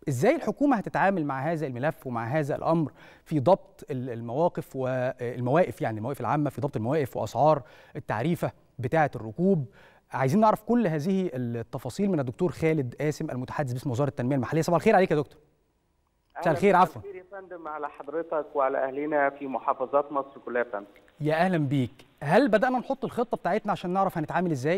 ازاي الحكومه هتتعامل مع هذا الملف ومع هذا الامر في ضبط المواقف والمواقف يعني المواقف العامه في ضبط المواقف واسعار التعريفه بتاعه الركوب عايزين نعرف كل هذه التفاصيل من الدكتور خالد قاسم المتحدث باسم وزاره التنميه المحليه صباح الخير عليك يا دكتور مساء الخير عفوا يا فندم على حضرتك وعلى اهلنا في محافظات مصر كلها يا فندم يا اهلا بيك هل بدانا نحط الخطه بتاعتنا عشان نعرف هنتعامل ازاي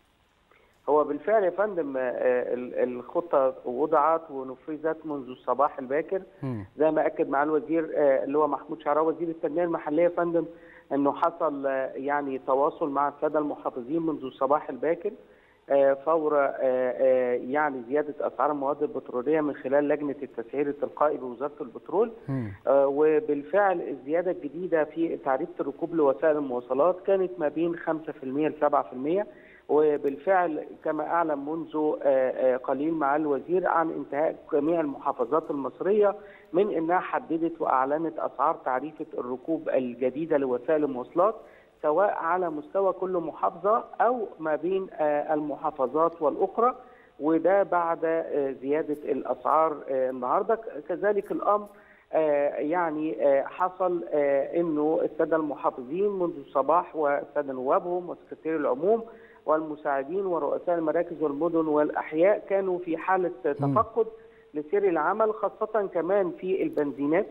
هو بالفعل يا فندم الخطه وضعت ونفذت منذ الصباح الباكر زي ما اكد مع الوزير اللي هو محمود شعراوي وزير التنميه المحليه يا فندم انه حصل يعني تواصل مع الساده المحافظين منذ الصباح الباكر فور يعني زياده اسعار المواد البتروليه من خلال لجنه التسعير التلقائي بوزاره البترول وبالفعل الزياده الجديده في تعريفه الركوب لوسائل المواصلات كانت ما بين 5% ل 7% وبالفعل كما اعلن منذ قليل مع الوزير عن انتهاء جميع المحافظات المصريه من انها حددت واعلنت اسعار تعريفه الركوب الجديده لوسائل المواصلات سواء على مستوى كل محافظه او ما بين المحافظات والاخرى وده بعد زياده الاسعار النهارده كذلك الامر يعني حصل انه الساده المحافظين منذ الصباح والساده نوابهم وسكرتير العموم والمساعدين ورؤساء المراكز والمدن والاحياء كانوا في حاله تفقد لسير العمل خاصه كمان في البنزينات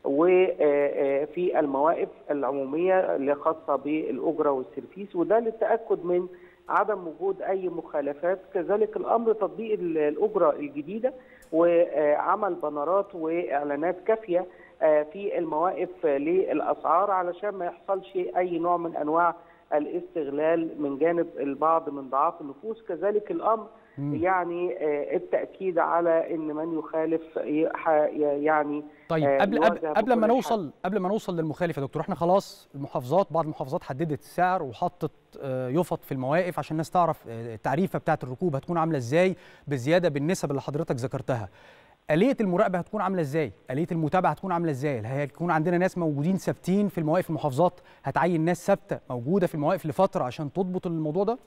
وفي المواقف العموميه اللي خاصه بالاجره والسيرفيس وده للتاكد من عدم وجود اي مخالفات كذلك الامر تطبيق الاجره الجديده وعمل بنرات واعلانات كافيه في المواقف للاسعار علشان ما يحصلش اي نوع من انواع الاستغلال من جانب البعض من ضعاف النفوس كذلك الامر مم. يعني التاكيد على ان من يخالف يعني طيب قبل قبل, قبل ما نوصل قبل ما نوصل للمخالف يا دكتور احنا خلاص المحافظات بعض المحافظات حددت السعر وحطت يفط في المواقف عشان الناس تعرف التعريفه بتاعه الركوب هتكون عامله ازاي بالزياده بالنسب اللي حضرتك ذكرتها آلية المراقبة هتكون عاملة ازاي؟ آلية المتابعة هتكون عاملة ازاي؟ هيكون عندنا ناس موجودين ثابتين في المواقف المحافظات هتعين ناس ثابتة موجودة في المواقف لفترة عشان تضبط الموضوع ده؟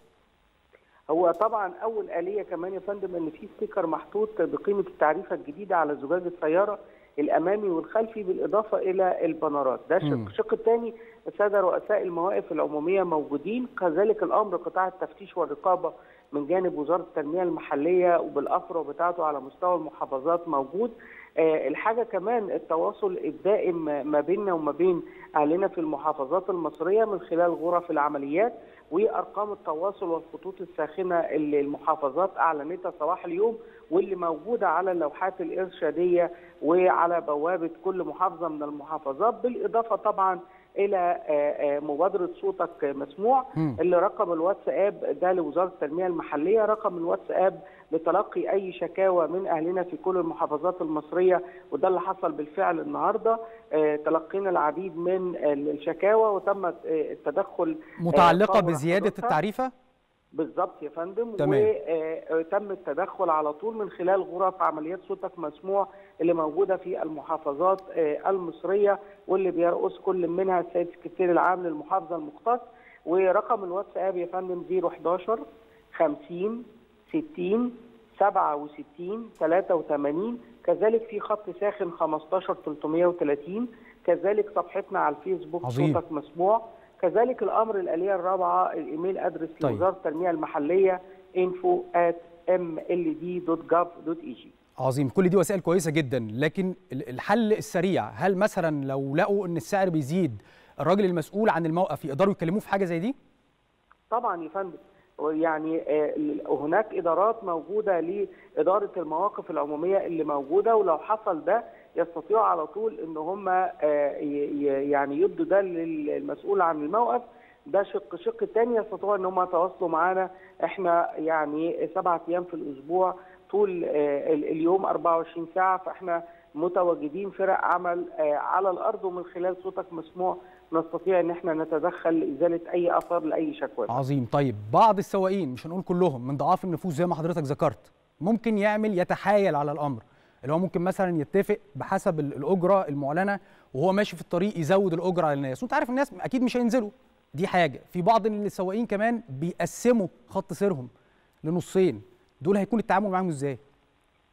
هو طبعا اول آلية كمان يا فندم ان في ستيكر محطوط بقيمة التعريفة الجديدة على زجاج السيارة الامامي والخلفي بالاضافه الى البنرات ده شق الشق الثاني الساده رؤساء المواقف العموميه موجودين كذلك الامر قطاع التفتيش والرقابه من جانب وزاره التنميه المحليه وبالافرع بتاعته على مستوى المحافظات موجود آه الحاجه كمان التواصل الدائم ما بيننا وما بين اهلنا في المحافظات المصريه من خلال غرف العمليات وارقام التواصل والخطوط الساخنه اللي المحافظات اعلنتها صباح اليوم واللي موجوده على اللوحات الارشاديه وعلى بوابه كل محافظه من المحافظات بالاضافه طبعا الى مبادره صوتك مسموع اللي رقم الواتساب ده لوزاره التنميه المحليه رقم الواتساب لتلقي اي شكاوى من اهلنا في كل المحافظات المصريه وده اللي حصل بالفعل النهارده تلقينا العديد من الشكاوى وتم التدخل متعلقه بزياده التعريفه بالظبط يا فندم تمام. وتم التدخل على طول من خلال غرف عمليات صوتك مسموع اللي موجوده في المحافظات المصريه واللي بيرأس كل منها السيد السكرتير العام للمحافظه المختص ورقم الواتساب يا فندم 011 50 60 67 83 كذلك في خط ساخن 15 330 كذلك صفحتنا على الفيسبوك عظيم. صوتك مسموع كذلك الامر الاليه الرابعه الايميل ادرس طيب. لوزاره التنميه المحليه info at mld.gov.eg عظيم كل دي وسائل كويسه جدا لكن الحل السريع هل مثلا لو لقوا ان السعر بيزيد الراجل المسؤول عن الموقف يقدروا يكلموه في حاجه زي دي طبعا يا فندم يعني هناك ادارات موجوده لاداره المواقف العموميه اللي موجوده ولو حصل ده يستطيعوا على طول ان هم يعني يدوا ده للمسؤول عن الموقف ده شق شق الثاني يستطيعوا ان هم يتواصلوا معانا احنا يعني سبعة ايام في الاسبوع طول اليوم 24 ساعه فاحنا متواجدين فرق عمل على الارض ومن خلال صوتك مسموع نستطيع ان احنا نتدخل لازاله اي اثار لاي شكوى عظيم طيب بعض السواقين مش هنقول كلهم من ضعاف النفوس زي ما حضرتك ذكرت ممكن يعمل يتحايل على الامر اللي هو ممكن مثلا يتفق بحسب الاجره المعلنه وهو ماشي في الطريق يزود الاجره على الناس وانت عارف الناس اكيد مش هينزلوا دي حاجه في بعض السواقين كمان بيقسموا خط سيرهم لنصين دول هيكون التعامل معاهم ازاي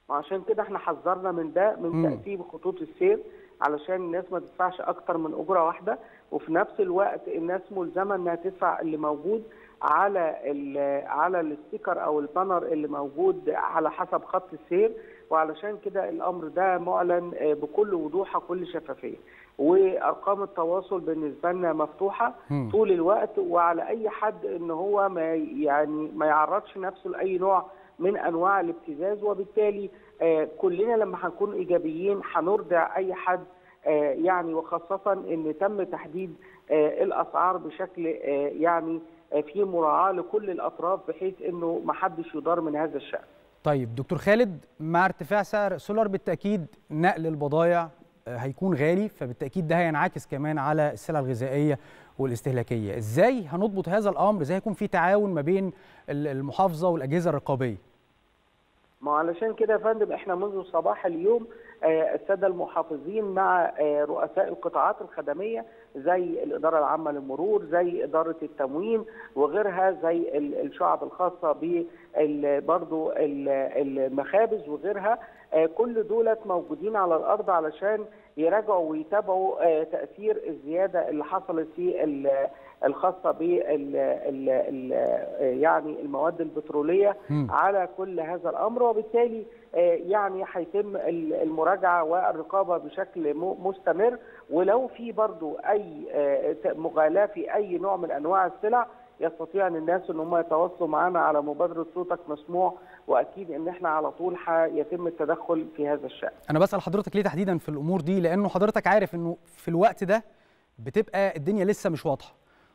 وعشان كده احنا حذرنا من ده من مم. ترتيب خطوط السير علشان الناس ما تدفعش اكتر من اجره واحده وفي نفس الوقت الناس ملزمه انها تدفع اللي موجود على ال على الستيكر او البانر اللي موجود على حسب خط السير وعلشان كده الامر ده معلن آه، بكل وضوح وكل شفافيه وارقام التواصل بالنسبه لنا مفتوحه مم. طول الوقت وعلى اي حد ان هو ما يعني ما يعرضش نفسه لاي نوع من انواع الابتزاز وبالتالي آه، كلنا لما هنكون ايجابيين هنرضع اي حد آه، يعني وخاصه ان تم تحديد آه، الاسعار بشكل آه، يعني آه، في مراعاه لكل الاطراف بحيث انه ما حدش يضار من هذا الشان. طيب دكتور خالد مع ارتفاع سعر سولار بالتاكيد نقل البضائع آه، هيكون غالي فبالتاكيد ده هينعكس كمان على السلع الغذائيه والاستهلاكيه ازاي هنضبط هذا الامر ازاي هيكون في تعاون ما بين ال- المحافظه والاجهزه الرقابيه ما هو علشان كده يا فندم احنا منذ صباح اليوم آه، الساده المحافظين مع آه، رؤساء القطاعات الخدميه زي الاداره العامه للمرور زي اداره التموين وغيرها زي ال- الشعب الخاصه بال- برضو ال- المخابز وغيرها آه، كل دولت موجودين على الارض علشان يراجعوا ويتابعوا آه، تاثير الزياده اللي حصلت في ال- الخاصه بال ال- ال- يعني المواد البتروليه مم. على كل هذا الامر وبالتالي آه، يعني هيتم ال- المراجعه والرقابه بشكل م- مستمر ولو في برضو اي آه، ت- مغالاه في اي نوع من انواع السلع يستطيع ان الناس ان هم يتواصلوا معنا على مبادره صوتك مسموع واكيد ان احنا على طول هيتم التدخل في هذا الشان. انا بسال حضرتك ليه تحديدا في الامور دي لانه حضرتك عارف انه في الوقت ده بتبقى الدنيا لسه مش واضحه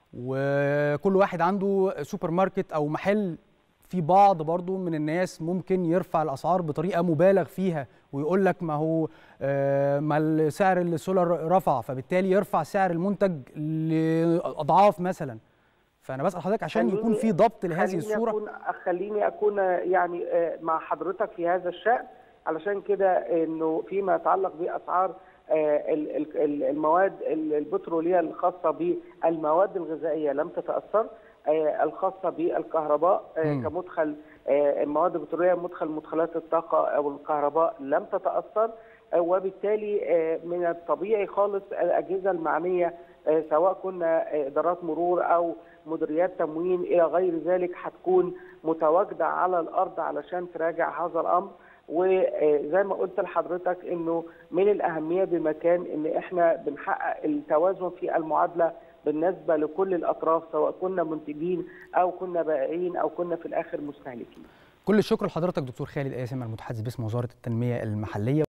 وكل واحد عنده سوبر ماركت او محل في بعض برضو من الناس ممكن يرفع الاسعار بطريقه مبالغ فيها ويقول لك ما هو آه، ما سعر السولار رفع فبالتالي يرفع سعر المنتج لاضعاف مثلا فانا بسال حضرتك عشان خليني- يكون في ضبط لهذه خليني الصوره أكون خليني اكون يعني آه، مع حضرتك في هذا الشان علشان كده انه فيما يتعلق باسعار آه، ال- ال- ال- المواد ال- البتروليه الخاصه بالمواد الغذائيه لم تتاثر آه، الخاصه بالكهرباء آه، مم. كمدخل آه، المواد البتروليه مدخل مدخلات الطاقه او الكهرباء لم تتاثر آه، وبالتالي آه، من الطبيعي خالص الاجهزه المعنيه آه، سواء كنا آه، ادارات مرور او مديريات تموين الى غير ذلك هتكون متواجده على الارض علشان تراجع هذا الامر وزي ما قلت لحضرتك انه من الاهميه بمكان ان احنا بنحقق التوازن في المعادله بالنسبه لكل الاطراف سواء كنا منتجين او كنا بائعين او كنا في الاخر مستهلكين. كل الشكر لحضرتك دكتور خالد قاسم المتحدث باسم وزاره التنميه المحليه